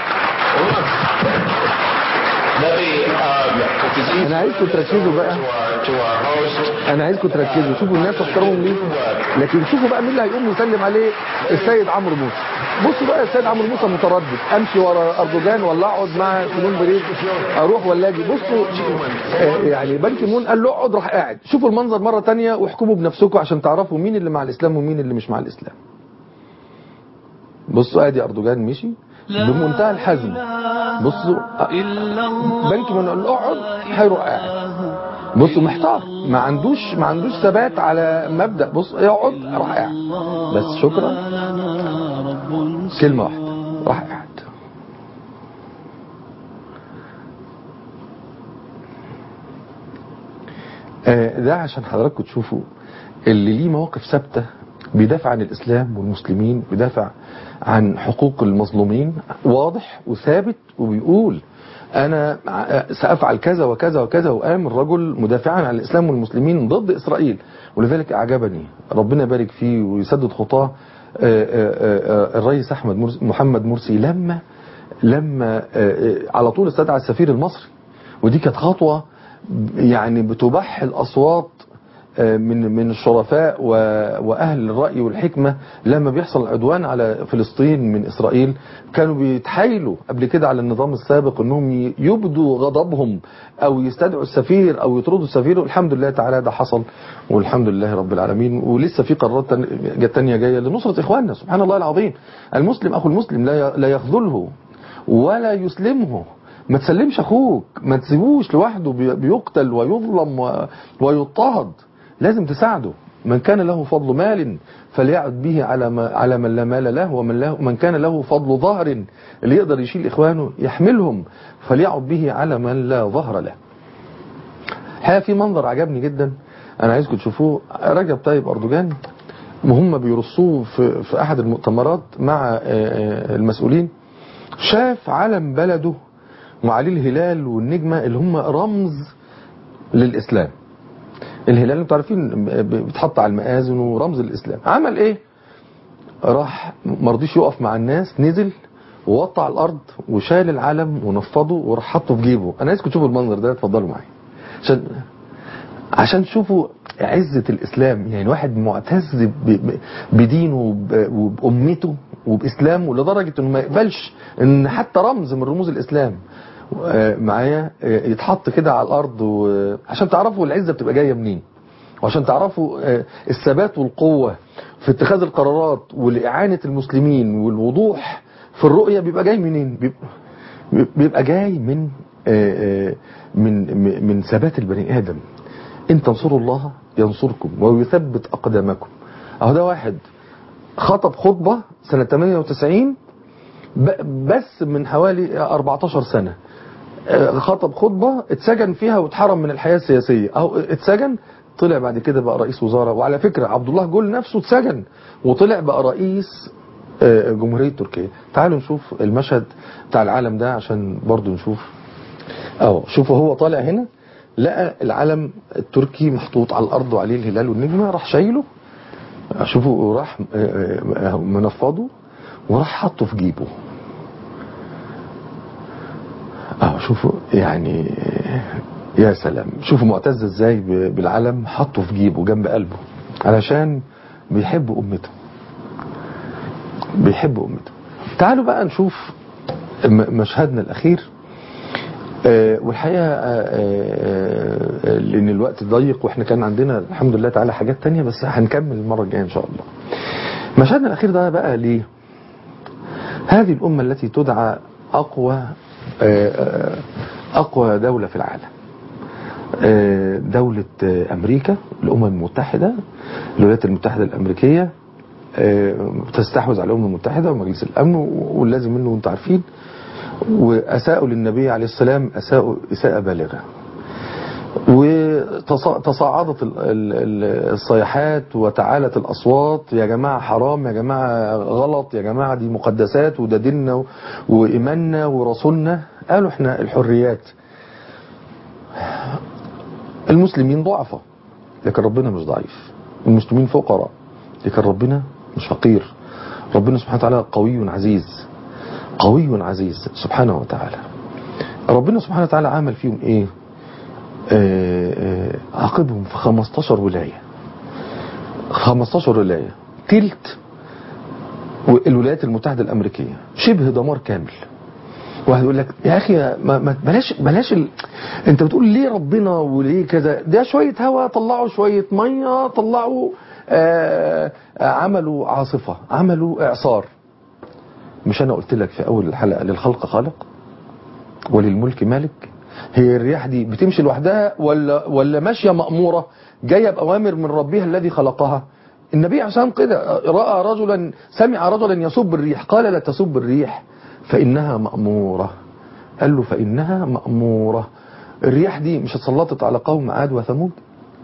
let me, um, انا عايزكم تركزوا بقى to our, to our host. انا عايزكم تركزوا شوفوا الناس احترمهم ليه لكن شوفوا بقى مين اللي هيقوم ويسلم عليه السيد عمرو موسى بصوا بقى السيد عمرو موسى متردد امشي ورا اردوغان ولا اقعد مع سيمون بريز اروح ولا اجي بصوا آه، يعني بان كيمون قال له اقعد راح قاعد شوفوا المنظر مره تانية واحكموا بنفسكم عشان تعرفوا مين اللي مع الاسلام ومين اللي مش مع الاسلام بصوا ادي اردوغان مشي بمنتهى الحزم بصوا بان كيمون قال له اقعد هيروح قاعد بصوا محتار ما عندوش ما عندوش ثبات على مبدأ بص يقعد راح قاعد بس شكرا كلمة واحدة راح قاعد آه، ده عشان حضراتكم تشوفوا اللي ليه مواقف ثابتة بيدافع عن الإسلام والمسلمين بيدافع عن حقوق المظلومين واضح وثابت وبيقول أنا ع- سأفعل كذا وكذا وكذا وقام الرجل مدافعا عن الإسلام والمسلمين ضد إسرائيل ولذلك أعجبني ربنا يبارك فيه ويسدد خطاه آه، آه، آه، الرئيس أحمد مرسي محمد مرسي لما لما آه، آه، على طول استدعى السفير المصري ودي كانت خطوة يعني بتبح الأصوات آه، من من الشرفاء و- واهل الراي والحكمه لما بيحصل عدوان على فلسطين من اسرائيل كانوا بيتحايلوا قبل كده على النظام السابق انهم ي- يبدوا غضبهم او يستدعوا السفير او يطردوا السفير والحمد لله تعالى ده حصل والحمد لله رب العالمين ولسه في قرارات تان- جت تانية جايه لنصره اخواننا سبحان الله العظيم المسلم اخو المسلم لا ي- لا يخذله ولا يسلمه ما تسلمش اخوك ما تسيبوش لوحده بي- بيقتل ويظلم و- ويضطهد لازم تساعده من كان له فضل مال فليعد به على ما على من لا مال له ومن له من كان له فضل ظهر اللي يقدر يشيل اخوانه يحملهم فليعد به على من لا ظهر له الحقيقه في منظر عجبني جدا انا عايزكم تشوفوه رجب طيب اردوغان وهم بيرصوه في في احد المؤتمرات مع آه، آه، المسؤولين شاف علم بلده وعليه الهلال والنجمة اللي هم رمز للإسلام الهلال انتوا عارفين بيتحط على المآذن ورمز الإسلام عمل ايه راح مرضيش يقف مع الناس نزل ووطى على الأرض وشال العلم ونفضه وراح حطه في جيبه أنا عايزكم تشوفوا المنظر ده اتفضلوا معايا عشان عشان تشوفوا عزة الإسلام يعني واحد معتز ب- ب- بدينه وب- وبأمته وبإسلامه لدرجة أنه ما يقبلش أن حتى رمز من رموز الإسلام آه، معايا آه، يتحط كده على الأرض و- عشان تعرفوا العزة بتبقى جاية منين وعشان تعرفوا آه، الثبات والقوة في اتخاذ القرارات والإعانة المسلمين والوضوح في الرؤية بيبقى جاي منين بيبقى, بيبقى جاي من آه، آه، من من- من ثبات البني آدم إن تنصروا الله ينصركم ويثبت أقدامكم أهو ده واحد خطب خطبة سنة 98 ب- بس من حوالي 14 سنة آه، خطب خطبة اتسجن فيها واتحرم من الحياة السياسية أو اتسجن طلع بعد كده بقى رئيس وزارة وعلى فكرة عبد الله جول نفسه اتسجن وطلع بقى رئيس آه، جمهورية تركيا تعالوا نشوف المشهد بتاع العالم ده عشان برضو نشوف اهو شوفوا هو طالع هنا لقى العلم التركي محطوط على الارض وعليه الهلال والنجمه راح شايله شوفوا راح آه، آه، منفضه وراح حطه في جيبه اه شوفوا يعني آه، يا سلام شوفوا معتز ازاي ب- بالعلم حطه في جيبه جنب قلبه علشان بيحب امته بيحب امته تعالوا بقى نشوف م- مشهدنا الاخير آه، والحقيقة آه، آه، آه، لأن الوقت ضيق وإحنا كان عندنا الحمد لله تعالى حاجات تانية بس هنكمل المرة الجاية إن شاء الله مشهدنا الأخير ده بقى ليه هذه الأمة التي تدعى أقوى آه، آه، أقوى دولة في العالم آه، دولة آه، أمريكا الأمم المتحدة الولايات المتحدة الأمريكية آه، تستحوذ على الأمم المتحدة ومجلس الأمن واللازم منه وانتم عارفين وأساءوا للنبي عليه السلام أساءوا إساءة بالغة وتصاعدت ال- ال- ال- الصيحات وتعالت الأصوات يا جماعة حرام يا جماعة غلط يا جماعة دي مقدسات وده ديننا وإيماننا ورسولنا قالوا احنا الحريات المسلمين ضعفاء لكن ربنا مش ضعيف المسلمين فقراء لكن ربنا مش فقير ربنا سبحانه وتعالى قوي عزيز قوي عزيز سبحانه وتعالى ربنا سبحانه وتعالى عمل فيهم ايه آه، آه، عاقبهم في 15 ولاية 15 ولاية تلت الولايات المتحدة الأمريكية شبه دمار كامل واحد يقول لك يا أخي ما ما بلاش بلاش ال... أنت بتقول ليه ربنا وليه كذا ده شوية هوا طلعوا شوية مية طلعوا آه آه، عملوا عاصفة عملوا إعصار مش أنا قلت لك في أول الحلقة للخلق خالق وللملك مالك هي الرياح دي بتمشي لوحدها ولا ولا ماشيه مأموره جايه بأوامر من ربها الذي خلقها النبي عشان كده رأى رجلا سمع رجلا يسب الريح قال لا تسب الريح فإنها مأمورة قال له فإنها مأمورة الرياح دي مش اتسلطت على قوم عاد وثمود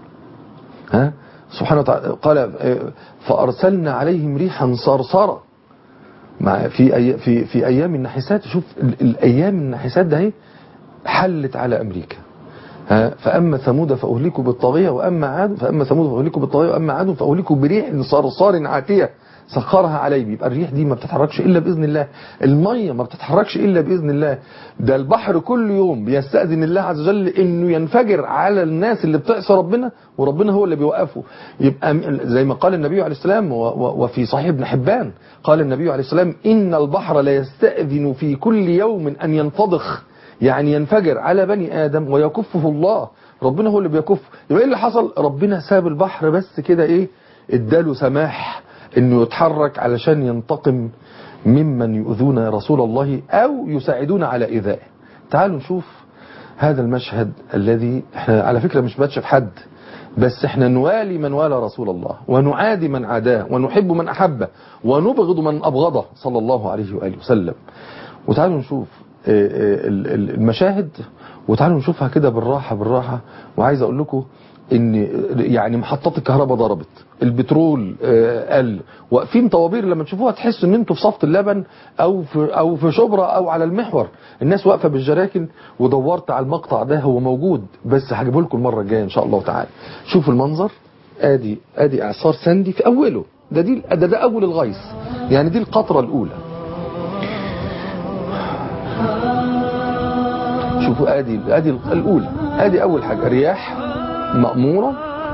ها سبحانه وتعالى قال آه، فأرسلنا عليهم ريحا صرصرة مع في أي في في ايام النحسات شوف ال- الايام النحسات ده اهي حلت على امريكا ها فاما ثمود فاهلكوا بالطاغيه واما عاد فاما ثمود فاهلكوا بالطاغيه واما عاد فاهلكوا بريح صرصار عاتيه سخرها عليهم يبقى الريح دي ما بتتحركش الا باذن الله الميه ما بتتحركش الا باذن الله ده البحر كل يوم بيستاذن الله عز وجل انه ينفجر على الناس اللي بتعصي ربنا وربنا هو اللي بيوقفه يبقى م- زي ما قال النبي عليه السلام و- و- وفي صحيح ابن حبان قال النبي عليه السلام ان البحر لا يستاذن في كل يوم ان ينفضخ يعني ينفجر على بني ادم ويكفه الله ربنا هو اللي بيكفه يبقى ايه اللي حصل ربنا ساب البحر بس كده ايه اداله سماح انه يتحرك علشان ينتقم ممن يؤذون رسول الله او يساعدون على ايذائه تعالوا نشوف هذا المشهد الذي احنا على فكرة مش بتشف حد بس احنا نوالي من والى رسول الله ونعادي من عاداه ونحب من احبه ونبغض من ابغضه صلى الله عليه واله وسلم وتعالوا نشوف آه، آه، ال- ال- المشاهد وتعالوا نشوفها كده بالراحة بالراحة وعايز اقول لكم ان يعني محطات الكهرباء ضربت البترول آه، قل واقفين طوابير لما تشوفوها تحسوا ان انتوا في صفت اللبن او في او في شبرا او على المحور الناس واقفه بالجراكن ودورت على المقطع ده هو موجود بس هجيبه لكم المره الجايه ان شاء الله تعالى شوفوا المنظر ادي ادي اعصار سندي في اوله ده دي ده, ده اول الغيث يعني دي القطره الاولى شوفوا ادي ادي الاولى ادي اول حاجه رياح ماموره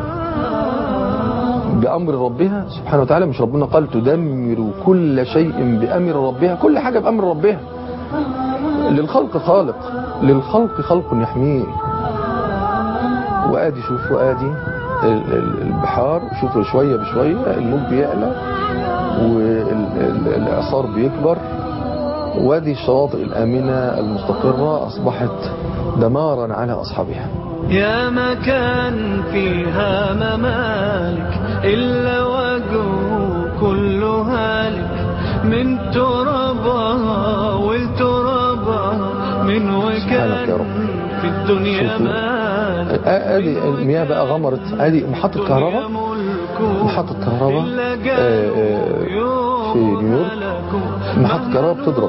بامر ربها سبحانه وتعالى مش ربنا قال تدمر كل شيء بامر ربها كل حاجه بامر ربها للخلق خالق للخلق خلق يحميه وادي شوفوا ادي ال- ال- البحار شوفوا شويه بشويه الموج بيعلى والاعصار بيكبر وادي الشواطئ الامنه المستقره اصبحت دمارا على اصحابها يا مكان فيها ممالك إلا وجهه كل هالك من ترابها والترابها من سبحانك يا وكان رب. في الدنيا شوفوا. مالك آه، ادي المياه بقى غمرت ادي محطه كهرباء محطة كهرباء آه، آه، في نيويورك محطة كهرباء بتضرب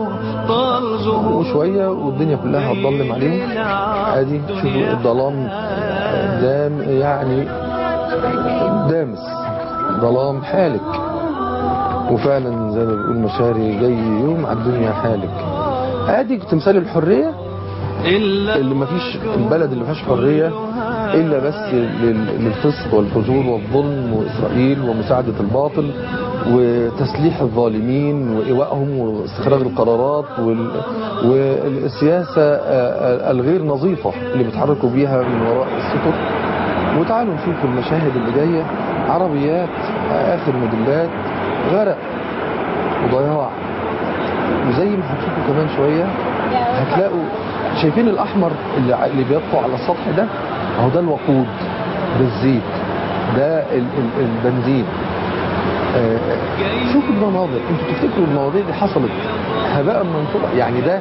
وشوية والدنيا كلها هتضلم عليهم ادي شوفوا الظلام آه، دام يعني دامس ظلام حالك وفعلا زي ما بيقول مشاري جاي يوم على الدنيا حالك ادي تمثال الحرية اللي ما فيش البلد اللي ما فيهاش حرية إلا بس لل- للفسق والفجور والظلم وإسرائيل ومساعدة الباطل وتسليح الظالمين وإيوائهم واستخراج القرارات وال- والسياسة آه، آه، الغير نظيفة اللي بيتحركوا بيها من وراء الستر وتعالوا نشوف المشاهد اللي جاية عربيات آه، آخر موديلات غرق وضياع وزي ما هتشوفوا كمان شوية هتلاقوا شايفين الأحمر اللي ع- اللي بيبقى على السطح ده اهو ده الوقود ده الزيت ده ال ال البنزين آه، آه، شوفوا المناظر انتوا تفتكروا المواضيع دي حصلت هباء منثورا يعني ده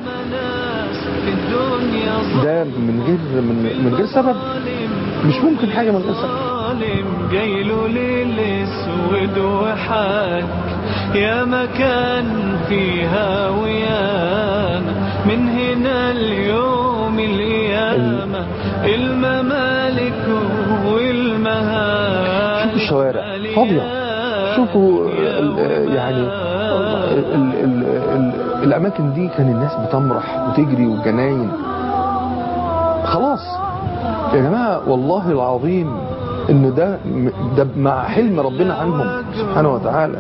ده من غير من, من غير سبب مش ممكن حاجة من غير سبب ظالم جايله ليل اسود وحاك يا مكان فيها وياما من هنا اليوم القيامة الممالك والمهالك شوفوا الشوارع فاضية شوفوا ال- يعني ال ال ال الأماكن دي كان الناس بتمرح وتجري والجناين خلاص يا جماعة والله العظيم إن ده ده مع حلم ربنا عنهم سبحانه وتعالى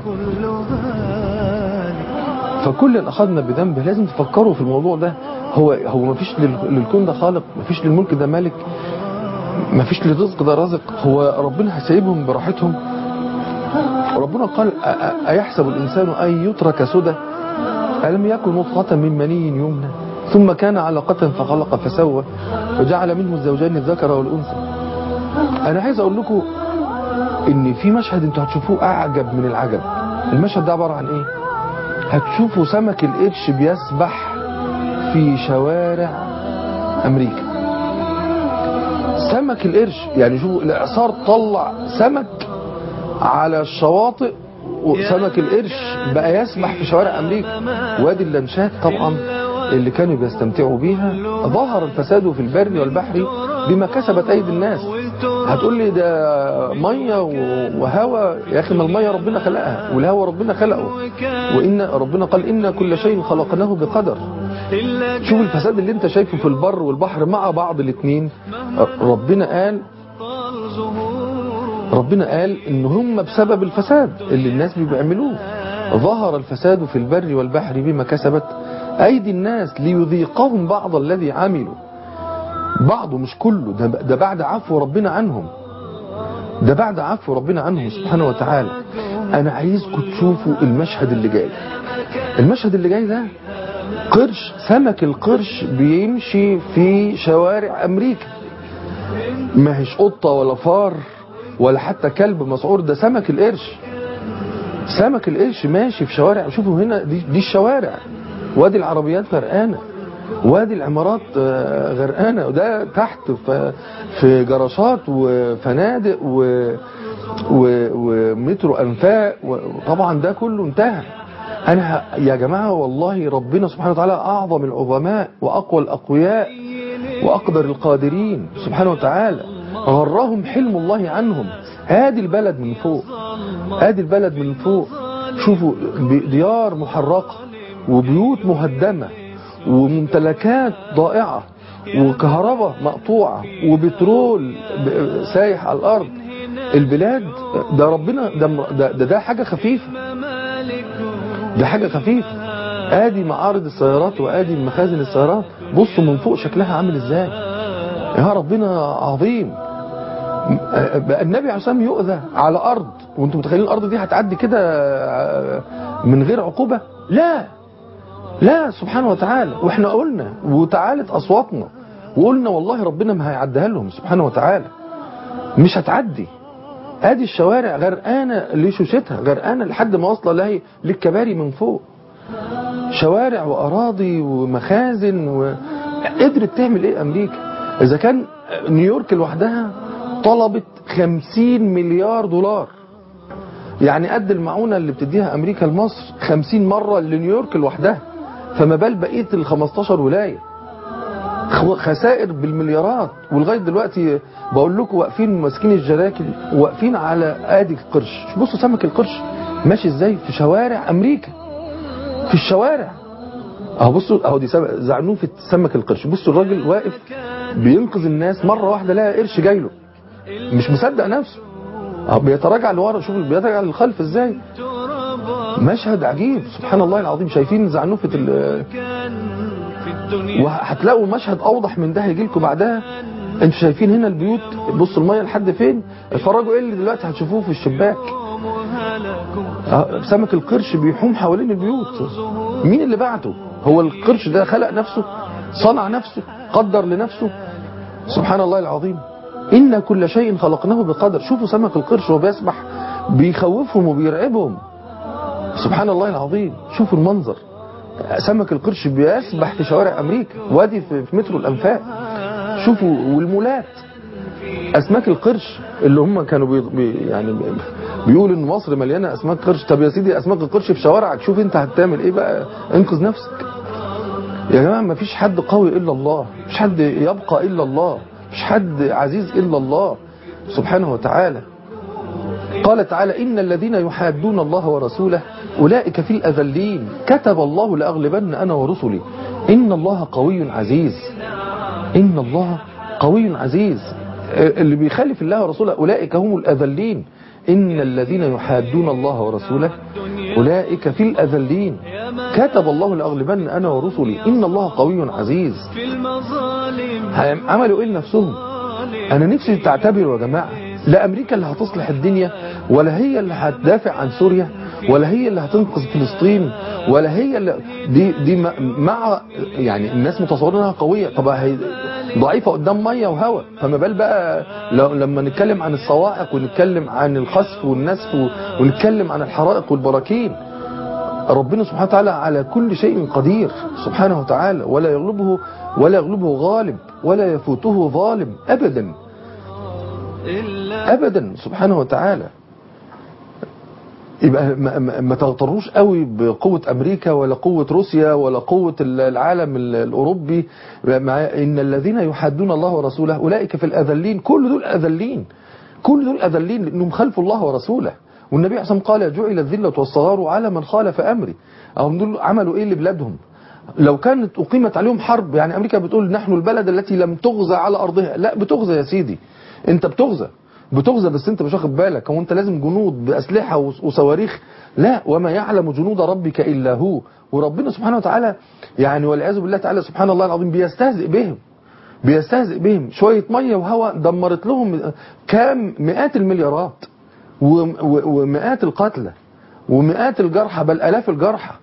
فكل أخذنا بذنبه لازم تفكروا في الموضوع ده هو هو ما فيش للكون ده خالق ما فيش للملك ده مالك ما فيش للرزق ده رازق هو ربنا هيسيبهم براحتهم ربنا قال أ- أ- أيحسب الإنسان أن يترك سدى ألم يكن نطفة من مني يمنى ثم كان علقة فخلق فسوى وجعل منه الزوجين الذكر والأنثى أنا عايز أقول لكم إن في مشهد أنتوا هتشوفوه أعجب من العجب المشهد ده عبارة عن إيه هتشوفوا سمك القرش بيسبح في شوارع أمريكا سمك القرش يعني شوفوا الإعصار طلع سمك على الشواطئ وسمك القرش بقى يسبح في شوارع أمريكا وادي اللانشات طبعا اللي كانوا بيستمتعوا بيها ظهر الفساد في البر والبحر بما كسبت أيدي الناس هتقول لي ده مية و- وهواء يا أخي ما المية ربنا خلقها والهواء ربنا خلقه وإن ربنا قال إن كل شيء خلقناه بقدر شوف الفساد اللي انت شايفه في البر والبحر مع بعض الاثنين ربنا قال ربنا قال ان هم بسبب الفساد اللي الناس بيعملوه ظهر الفساد في البر والبحر بما كسبت ايدي الناس ليذيقهم بعض الذي عملوا بعضه مش كله ده, ده بعد عفو ربنا عنهم ده بعد عفو ربنا عنهم سبحانه وتعالى انا عايزكم تشوفوا المشهد اللي جاي المشهد اللي جاي ده قرش سمك القرش بيمشي في شوارع امريكا ما هيش قطة ولا فار ولا حتى كلب مسعور ده سمك القرش سمك القرش ماشي في شوارع شوفوا هنا دي, دي الشوارع وادي العربيات غرقانة وادي العمارات آه، غرقانه وده تحت ف- في جراشات وفنادق و و- ومترو انفاق وطبعا ده كله انتهى انا ه- يا جماعه والله ربنا سبحانه وتعالى اعظم العظماء واقوى الاقوياء واقدر القادرين سبحانه وتعالى غرهم حلم الله عنهم ادي البلد من فوق ادي البلد من فوق شوفوا ب- ديار محرقه وبيوت مهدمه وممتلكات ضائعه وكهرباء مقطوعه وبترول ب- سايح على الارض البلاد ده ربنا ده ده, ده, ده حاجه خفيفه ده حاجه خفيفه ادي معارض السيارات وادي مخازن السيارات بصوا من فوق شكلها عامل ازاي يا ربنا عظيم بقى النبي عليه الصلاه والسلام يؤذى على ارض وانتم متخيلين الارض دي هتعدي كده من غير عقوبه لا لا سبحانه وتعالى واحنا قلنا وتعالت اصواتنا وقلنا والله ربنا ما هيعديها لهم سبحانه وتعالى مش هتعدي ادي الشوارع غرقانه لشوشتها غرقانه لحد ما واصله لهي للكباري من فوق شوارع واراضي ومخازن و... قدرت تعمل ايه امريكا اذا كان نيويورك لوحدها طلبت 50 مليار دولار يعني قد المعونة اللي بتديها أمريكا لمصر 50 مرة لنيويورك لوحدها فما بال بقية ال 15 ولاية خ- خسائر بالمليارات ولغاية دلوقتي بقول لكم واقفين ماسكين الجراكن واقفين على ادي القرش بصوا سمك القرش ماشي ازاي في شوارع امريكا في الشوارع اهو بصوا اهو دي سم- زعنوفة سمك القرش بصوا الراجل واقف بينقذ الناس مرة واحدة لقى قرش جاي له مش مصدق نفسه اهو بيتراجع لورا شوف بيتراجع للخلف ازاي مشهد عجيب سبحان الله العظيم شايفين زعنوفة ال- في الدنيا وهتلاقوا مشهد اوضح من ده هيجي لكم بعدها انتوا شايفين هنا البيوت بصوا الميه لحد فين اتفرجوا ايه اللي دلوقتي هتشوفوه في الشباك وهلكوا اه، سمك القرش بيحوم حوالين البيوت مين اللي بعته هو القرش ده خلق نفسه صنع نفسه قدر لنفسه سبحان الله العظيم إن كل شيء خلقناه بقدر شوفوا سمك القرش وهو بيسبح بيخوفهم وبيرعبهم سبحان الله العظيم شوفوا المنظر سمك القرش بيسبح في شوارع أمريكا وادي في في مترو الأنفاق شوفوا والمولات اسماك القرش اللي هم كانوا بي بي يعني بي- بيقولوا ان مصر مليانه اسماك قرش طب يا سيدي اسماك القرش في شوارعك شوف انت هتعمل ايه بقى انقذ نفسك يا جماعه ما فيش حد قوي الا الله مفيش حد يبقى الا الله مفيش حد عزيز الا الله سبحانه وتعالى قال تعالى إن الذين يحادون الله ورسوله أولئك في الأذلين كتب الله لأغلبن أنا ورسلي إن الله قوي عزيز إن الله قوي عزيز اللي بيخالف الله ورسوله أولئك هم الأذلين إن الذين يحادون الله ورسوله أولئك في الأذلين كتب الله لأغلبن أنا ورسلي إن الله قوي عزيز في المظالم عملوا إيه لنفسهم أنا نفسي تعتبروا يا جماعة لا أمريكا اللي هتصلح الدنيا ولا هي اللي هتدافع عن سوريا ولا هي اللي هتنقذ فلسطين ولا هي اللي دي دي م- مع يعني الناس متصورين انها قويه طب هي ضعيفه قدام ميه وهواء فما بال بقى لو لما نتكلم عن الصواعق ونتكلم عن الخسف والنسف و- ونتكلم عن الحرائق والبراكين ربنا سبحانه وتعالى على كل شيء قدير سبحانه وتعالى ولا يغلبه ولا يغلبه غالب ولا يفوته ظالم ابدا إلا ابدا سبحانه وتعالى يبقى ما, ما, ما تغتروش قوي بقوة أمريكا ولا قوة روسيا ولا قوة العالم ال- الأوروبي مع إن الذين يحادون الله ورسوله أولئك في الأذلين كل دول أذلين كل دول أذلين لأنهم خلفوا الله ورسوله والنبي عليه الصلاة والسلام قال جعل الذلة والصغار على من خالف أمري أهم دول عملوا إيه لبلادهم لو كانت أقيمت عليهم حرب يعني أمريكا بتقول نحن البلد التي لم تغزى على أرضها لا بتغزى يا سيدي أنت بتغزى بتغزى بس انت مش واخد بالك هو انت لازم جنود باسلحه وس- وصواريخ لا وما يعلم جنود ربك الا هو وربنا سبحانه وتعالى يعني والعياذ بالله تعالى سبحان الله العظيم بيستهزئ بهم بيستهزئ بهم شويه ميه وهواء دمرت لهم كام مئات المليارات و- و- ومئات القتلى ومئات الجرحى بل الاف الجرحى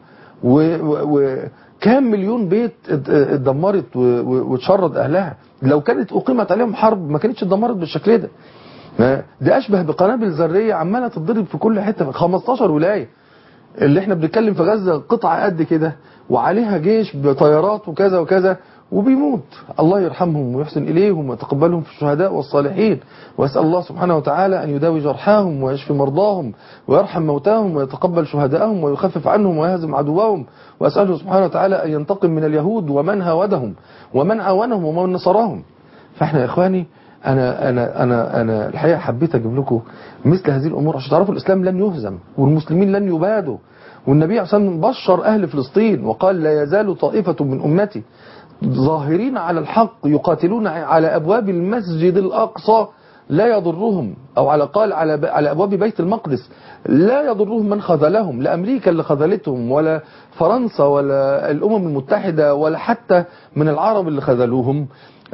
وكام مليون بيت ات- اتدمرت و- و- واتشرد اهلها لو كانت اقيمت عليهم حرب ما كانتش اتدمرت بالشكل ده ما- ده اشبه بقنابل ذريه عماله تتضرب في كل حته 15 ولايه اللي احنا بنتكلم في غزة قطعة قد كده وعليها جيش بطيارات وكذا وكذا وبيموت الله يرحمهم ويحسن إليهم ويتقبلهم في الشهداء والصالحين وأسأل الله سبحانه وتعالى أن يداوي جرحاهم ويشفي مرضاهم ويرحم موتاهم ويتقبل شهداءهم ويخفف عنهم ويهزم عدوهم وأسأله سبحانه وتعالى أن ينتقم من اليهود ومن هاودهم ومن عاونهم ومن نصرهم فاحنا يا إخواني أنا, أنا, أنا, أنا الحقيقة حبيت أجيب لكم مثل هذه الأمور عشان تعرفوا الإسلام لن يهزم والمسلمين لن يبادوا والنبي عليه الصلاة والسلام بشر أهل فلسطين وقال لا يزال طائفة من أمتي ظاهرين على الحق يقاتلون على أبواب المسجد الأقصى لا يضرهم أو على قال على على أبواب بيت المقدس لا يضرهم من خذلهم لا أمريكا اللي خذلتهم ولا فرنسا ولا الأمم المتحدة ولا حتى من العرب اللي خذلوهم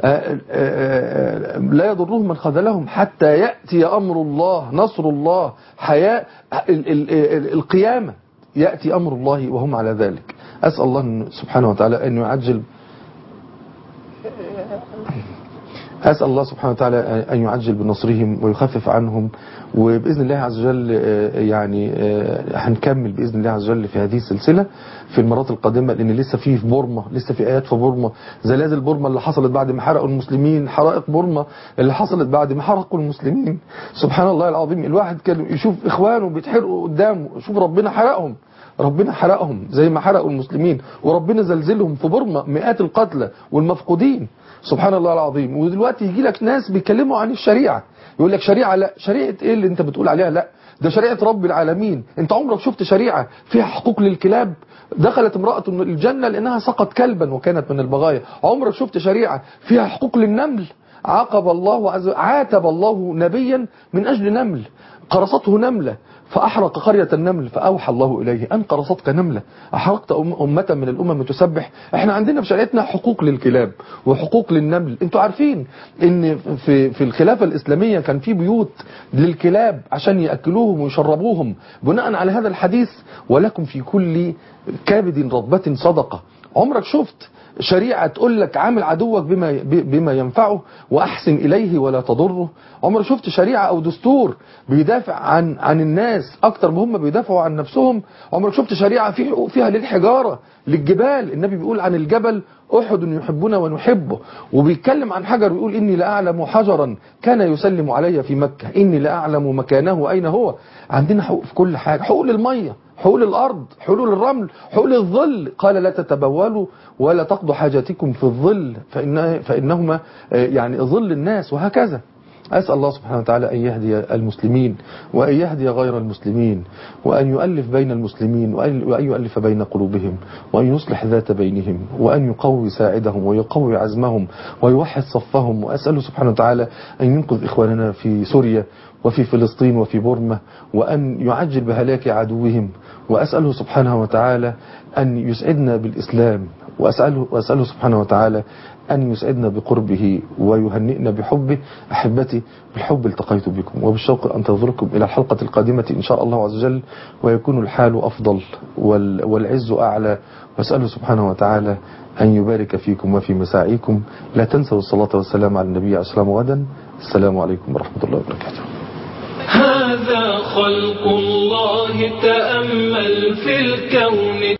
لا يضرهم من خذلهم حتى يأتي أمر الله نصر الله حياة القيامة يأتي أمر الله وهم على ذلك أسأل الله سبحانه وتعالى أن يعجل أسأل الله سبحانه وتعالى أن يعجل بنصرهم ويخفف عنهم وبإذن الله عز وجل يعني هنكمل بإذن الله عز وجل في هذه السلسلة في المرات القادمة لأن لسه في في بورما لسه في آيات في بورما زلازل بورما اللي حصلت بعد ما حرقوا المسلمين حرائق بورما اللي حصلت بعد ما حرقوا المسلمين سبحان الله العظيم الواحد كان يشوف إخوانه بيتحرقوا قدامه شوف ربنا حرقهم ربنا حرقهم زي ما حرقوا المسلمين وربنا زلزلهم في بورما مئات القتلى والمفقودين سبحان الله العظيم ودلوقتي يجي لك ناس بيتكلموا عن الشريعة يقول لك شريعة لا شريعة ايه اللي انت بتقول عليها لا ده شريعة رب العالمين انت عمرك شفت شريعة فيها حقوق للكلاب دخلت امرأة الجنة لانها سقط كلبا وكانت من البغايا عمرك شفت شريعة فيها حقوق للنمل عاقب الله عز عاتب الله نبيا من اجل نمل قرصته نملة فأحرق قرية النمل فأوحى الله إليه أن قرصتك نملة أحرقت أمة من الأمم تسبح احنا عندنا في شريعتنا حقوق للكلاب وحقوق للنمل انتوا عارفين ان في, في الخلافة الإسلامية كان في بيوت للكلاب عشان يأكلوهم ويشربوهم بناء على هذا الحديث ولكم في كل كبد رطبة صدقة عمرك شفت شريعة تقول لك عامل عدوك بما بما ينفعه وأحسن إليه ولا تضره عمر شفت شريعة أو دستور بيدافع عن عن الناس أكتر ما هم بيدافعوا عن نفسهم عمرك شفت شريعة في فيها للحجارة للجبال النبي بيقول عن الجبل أحد يحبنا ونحبه وبيتكلم عن حجر ويقول إني لأعلم حجرا كان يسلم علي في مكة إني لأعلم مكانه أين هو عندنا حقوق في كل حاجة حقوق للمية حقوق الأرض حقوق الرمل حقوق الظل قال لا تتبولوا ولا تقضوا حاجاتكم في الظل فإن فإنهما يعني ظل الناس وهكذا أسأل الله سبحانه وتعالى أن يهدي المسلمين وأن يهدي غير المسلمين وأن يؤلف بين المسلمين وأن يؤلف بين قلوبهم وأن يصلح ذات بينهم وأن يقوي ساعدهم ويقوي عزمهم ويوحد صفهم وأسأله سبحانه وتعالى أن ينقذ إخواننا في سوريا وفي فلسطين وفي بورما وأن يعجل بهلاك عدوهم وأسأله سبحانه وتعالى أن يسعدنا بالإسلام وأسأله, وأسأله سبحانه وتعالى أن يسعدنا بقربه ويهنئنا بحبه أحبتي بالحب التقيت بكم وبالشوق أنتظركم إلى الحلقة القادمة إن شاء الله عز وجل ويكون الحال أفضل والعز أعلى وأسأله سبحانه وتعالى أن يبارك فيكم وفي مساعيكم لا تنسوا الصلاة والسلام على النبي عليه السلام غدا السلام عليكم ورحمة الله وبركاته هذا خلق الله تأمل في الكون